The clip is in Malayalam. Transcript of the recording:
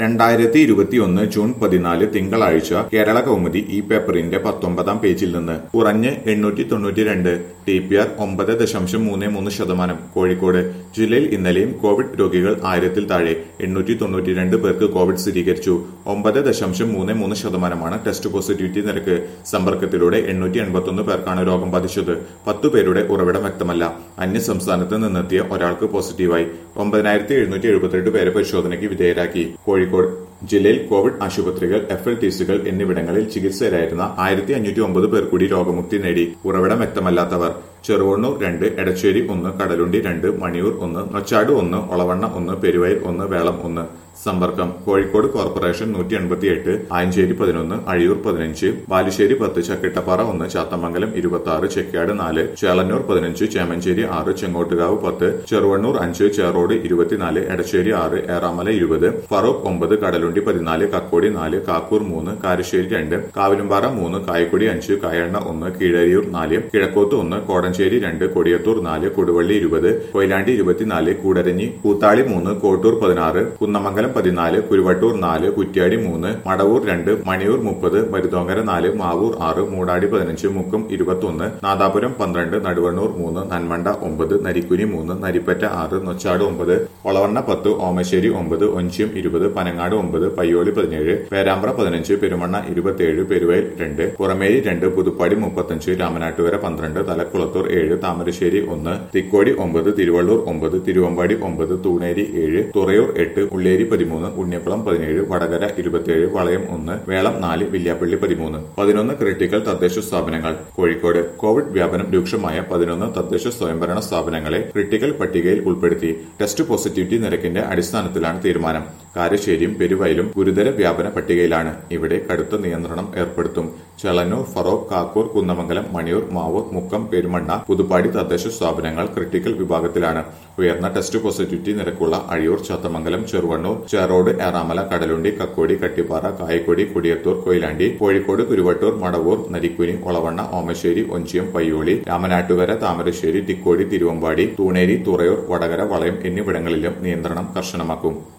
രണ്ടായിരത്തി ഇരുപത്തിയൊന്ന് ജൂൺ പതിനാല് തിങ്കളാഴ്ച കേരള കൗമുദി ഈ പേപ്പറിന്റെ പത്തൊമ്പതാം പേജിൽ നിന്ന് കുറഞ്ഞ് എണ്ണൂറ്റി തൊണ്ണൂറ്റി രണ്ട് ടി പി ആർ ഒമ്പത് ദശാംശം മൂന്ന് മൂന്ന് ശതമാനം കോഴിക്കോട് ജില്ലയിൽ ഇന്നലെയും കോവിഡ് രോഗികൾ ആയിരത്തിൽ താഴെ എണ്ണൂറ്റി തൊണ്ണൂറ്റി രണ്ട് പേർക്ക് കോവിഡ് സ്ഥിരീകരിച്ചു ഒമ്പത് ദശാംശം മൂന്ന് മൂന്ന് ശതമാനമാണ് ടെസ്റ്റ് പോസിറ്റിവിറ്റി നിരക്ക് സമ്പർക്കത്തിലൂടെ എണ്ണൂറ്റി എൺപത്തൊന്ന് പേർക്കാണ് രോഗം ബാധിച്ചത് പത്തു പേരുടെ ഉറവിടം വ്യക്തമല്ല അന്യ സംസ്ഥാനത്ത് നിന്നെത്തിയ ഒരാൾക്ക് പോസിറ്റീവായി ഒമ്പതിനായിരത്തി എഴുന്നൂറ്റി എഴുപത്തിരണ്ട് പേരെ പരിശോധനയ്ക്ക് വിധേയരാക്കി കോഴിക്കോട് ജില്ലയിൽ കോവിഡ് ആശുപത്രികൾ എഫ് എൽ ടി സികൾ എന്നിവിടങ്ങളിൽ ചികിത്സയിലായിരുന്ന ആയിരത്തി അഞ്ഞൂറ്റി ഒമ്പത് പേർ കൂടി രോഗമുക്തി നേടി ഉറവിടം വ്യക്തമല്ലാത്തവർ ചെറുവണ്ണൂർ രണ്ട് എടശ്ശേരി ഒന്ന് കടലുണ്ടി രണ്ട് മണിയൂർ ഒന്ന് നൊച്ചാട് ഒന്ന് ഒളവണ്ണ ഒന്ന് പെരുവയൽ ഒന്ന് വേളം ഒന്ന് സമ്പർക്കം കോഴിക്കോട് കോർപ്പറേഷൻ നൂറ്റി എൺപത്തിയെട്ട് ആയഞ്ചേരി പതിനൊന്ന് അഴിയൂർ പതിനഞ്ച് ബാലുശ്ശേരി പത്ത് ചക്കിട്ടപ്പാറ ഒന്ന് ചാത്തമംഗലം ഇരുപത്തി ആറ് ചെക്കാട് നാല് ചേളന്നൂർ പതിനഞ്ച് ചേമഞ്ചേരി ആറ് ചെങ്ങോട്ടുകാവ് പത്ത് ചെറുവണ്ണൂർ അഞ്ച് ചേറോട് ഇരുപത്തിനാല് എടശ്ശേരി ആറ് ഏറാമല ഇരുപത് ഫറൂഖ് ഒമ്പത് കടലുണ്ടി പതിനാല് കക്കോടി നാല് കാക്കൂർ മൂന്ന് കാരശ്ശേരി രണ്ട് കാവിലുംപാറ മൂന്ന് കായക്കൊടി അഞ്ച് കായണ്ണ ഒന്ന് കീഴരിയൂർ നാല് കിഴക്കോത്ത് ഒന്ന് കോടഞ്ചേരി രണ്ട് കൊടിയത്തൂർ നാല് കൊടുവള്ളി ഇരുപത് കൊയിലാണ്ടി ഇരുപത്തിനാല് കൂടരഞ്ഞി കൂത്താളി മൂന്ന് കോട്ടൂർ പതിനാറ് കുന്നമംഗലം പതിനാല് കുരുവട്ടൂർ നാല് കുറ്റ്യാടി മൂന്ന് മടവൂർ രണ്ട് മണിയൂർ മുപ്പത് മരുതോങ്കര നാല് മാവൂർ ആറ് മൂടാടി പതിനഞ്ച് മുക്കം ഇരുപത്തൊന്ന് നാദാപുരം പന്ത്രണ്ട് നടുവണ്ണൂർ മൂന്ന് നന്മണ്ട ഒമ്പത് നരിക്കുനി മൂന്ന് നരിപ്പറ്റ ആറ് നൊച്ചാട് ഒമ്പത് ഒളവണ്ണ പത്ത് ഓമശ്ശേരി ഒമ്പത് ഒഞ്ചിയം ഇരുപത് പനങ്ങാട് ഒമ്പത് പയ്യോളി പതിനേഴ് പേരാമ്പ്ര പതിനഞ്ച് പെരുമണ്ണ ഇരുപത്തിയേഴ് പെരുവയൽ രണ്ട് പുറമേരി രണ്ട് പുതുപ്പാടി മുപ്പത്തഞ്ച് രാമനാട്ടുകര പന്ത്രണ്ട് തലക്കുളത്തൂർ ഏഴ് താമരശ്ശേരി ഒന്ന് തിക്കോടി ഒമ്പത് തിരുവള്ളൂർ ഒമ്പത് തിരുവമ്പാടി ഒമ്പത് തൂണേരി ഏഴ് തുറയൂർ എട്ട് ഉള്ളേരി പതിമൂന്ന് ഉണ്ണിക്കുളം പതിനേഴ് വടകര ഇരുപത്തിയേഴ് വളയം ഒന്ന് വേളം നാല് വില്യാപ്പള്ളി പതിമൂന്ന് പതിനൊന്ന് ക്രിട്ടിക്കൽ തദ്ദേശ സ്ഥാപനങ്ങൾ കോഴിക്കോട് കോവിഡ് വ്യാപനം രൂക്ഷമായ പതിനൊന്ന് തദ്ദേശ സ്വയംഭരണ സ്ഥാപനങ്ങളെ ക്രിട്ടിക്കൽ പട്ടികയിൽ ഉൾപ്പെടുത്തി ടെസ്റ്റ് പോസിറ്റിവിറ്റി നിരക്കിന്റെ അടിസ്ഥാനത്തിലാണ് തീരുമാനം കാരശ്ശേരിയും പെരുവയലും ഗുരുതര വ്യാപന പട്ടികയിലാണ് ഇവിടെ കടുത്ത നിയന്ത്രണം ഏർപ്പെടുത്തും ചെളന്നൂർ ഫറോക്ക് കാക്കൂർ കുന്നമംഗലം മണിയൂർ മാവൂർ മുക്കം പെരുമണ്ണ പുതുപ്പാടി തദ്ദേശ സ്ഥാപനങ്ങൾ ക്രിട്ടിക്കൽ വിഭാഗത്തിലാണ് ഉയർന്ന ടെസ്റ്റ് പോസിറ്റിവിറ്റി നിരക്കുള്ള അഴിയൂർ ചത്തമംഗലം ചെറുവണ്ണൂർ ചേറോട് ഏറാമല കടലുണ്ടി കക്കോടി കട്ടിപ്പാറ കായക്കൊടി കൊടിയത്തൂർ കൊയിലാണ്ടി കോഴിക്കോട് കുരുവട്ടൂർ മടവൂർ നരിക്കുനി ഒളവണ്ണ ഓമശ്ശേരി ഒഞ്ചിയം പയ്യോളി രാമനാട്ടുകര താമരശ്ശേരി തിക്കോടി തിരുവമ്പാടി തൂണേരി തുറയൂർ വടകര വളയം എന്നിവിടങ്ങളിലും നിയന്ത്രണം കർശനമാക്കും